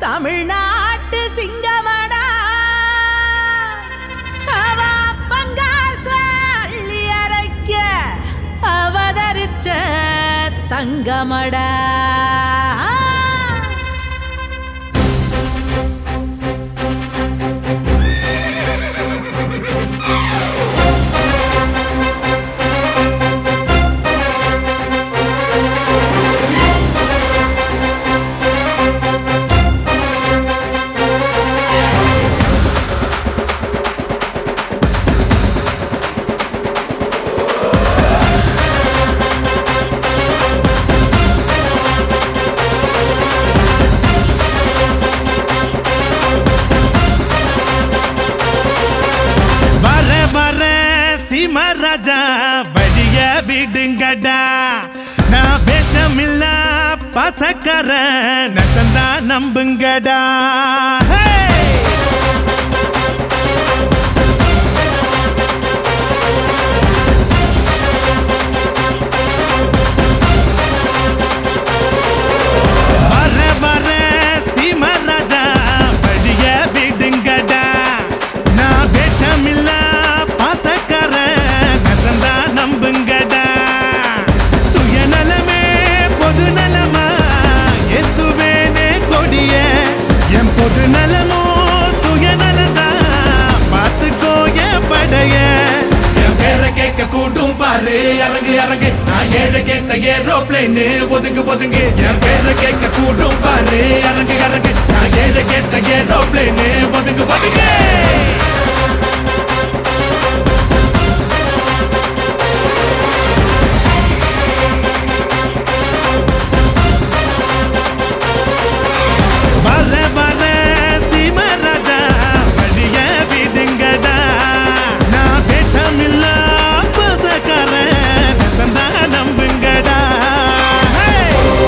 தமிழ்நாட்டு சிங்கமடா அவ பங்காச அள்ளி அரைக்க அவதரிச்ச தங்கமடா வர வர சிமராஜா வழிய விடுங்கடா நான் பேசமில்ல பசக்கர நசந்தா நம்புங்கடா Hey! வர வர சிமராஜா வழிய விடுங்கடா நான் வேஷமில்ல பாசக்கார நசந்தா நம்புங்கடா சுயநலமே பொது நலமா எத்துவேனே கொடிய என் பொது நலமோ சுயநலதா பார்த்துக்கோ என் படைய என் பேரை கேட்க கூட்டும் பாரு இறங்கு இறங்கு நான் ஏழை கேட்ட ஏரோப்ளேன் ஒதுங்கு ஒதுங்கு என் பேரை கேட்க கூட்டும் பாரு இறங்கு இறங்கு நான் ஏழை கேட்ட ஏரோப்ளேன் ஒதுங்கு ஒதுங்கு வர வர சிமராஜா வழிய விடுங்கடா நான் பேசமில்ல பசக்கார நசந்தா நம்புங்கடா Hey!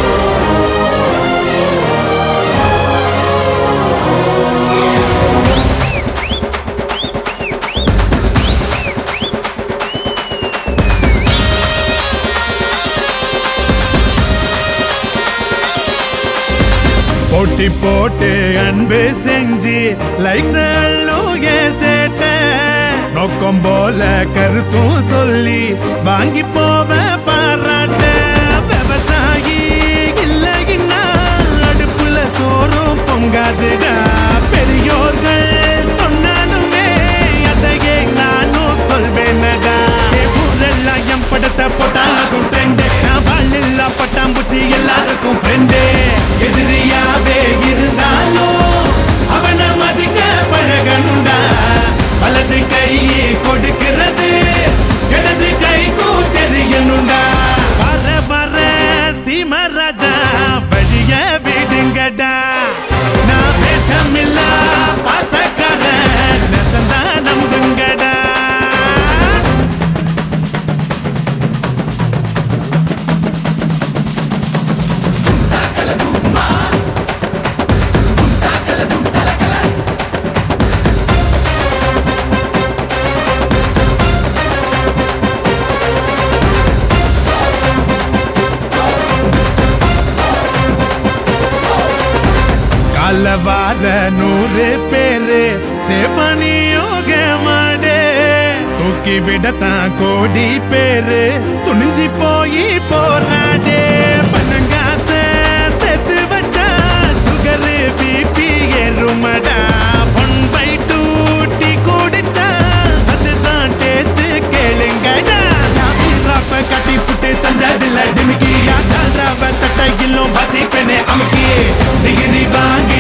போட்டி போட்டு அன்பு செஞ்சு லைக்ஸ் சேட்ட நோக்கம் போல கருத்தும் சொல்லி வாங்கி போவ பாராட்ட விவசாயி இல்லைன்னா அடுப்புல சோறும் பொங்காதுடா பெரியோர்கள் சொன்னாலுமே அதையே நானும் சொல்வேனடா என் ஊரெல்லாம் என் படத்தை போட்டாலும் ட்ரெண்டு நான் வாழ்ல பட்டாம்பூச்சி எல்லாருக்கும் ஃப்ரெண்டு எதிரியாவே இருந்தாலும் அவனை மதிக்க பழகணுண்டா வலது கை கொடுக்கிறது இடது கைக்கும் தெரியணுண்டா வர வர சீமராஜா வழிய விடுங்கடா நான் பேசமில்ல பாசக்கார நெசந்தா நம்புங்கடா கால வார நூறு பேரு சேஃபனி யோக மாடே தூக்கி விடத்தான் கோடி பேரு துணிஞ்சு போய் போராடே பணங்காச சேர்த்து வச்சா சுகரு பிபி ஏறுமடா ஒன் பை டூ டீ குடிச்சா அதுதான் டேஸ்ட் கேளுங்கடா நான் வீராப்ப கட்டி புட்டு தந்ததில்ல டிமிக்கி யாழ்ராவ தட்டையிலும் வசிப்பெனே அமுக்கி டிகிரி வாங்க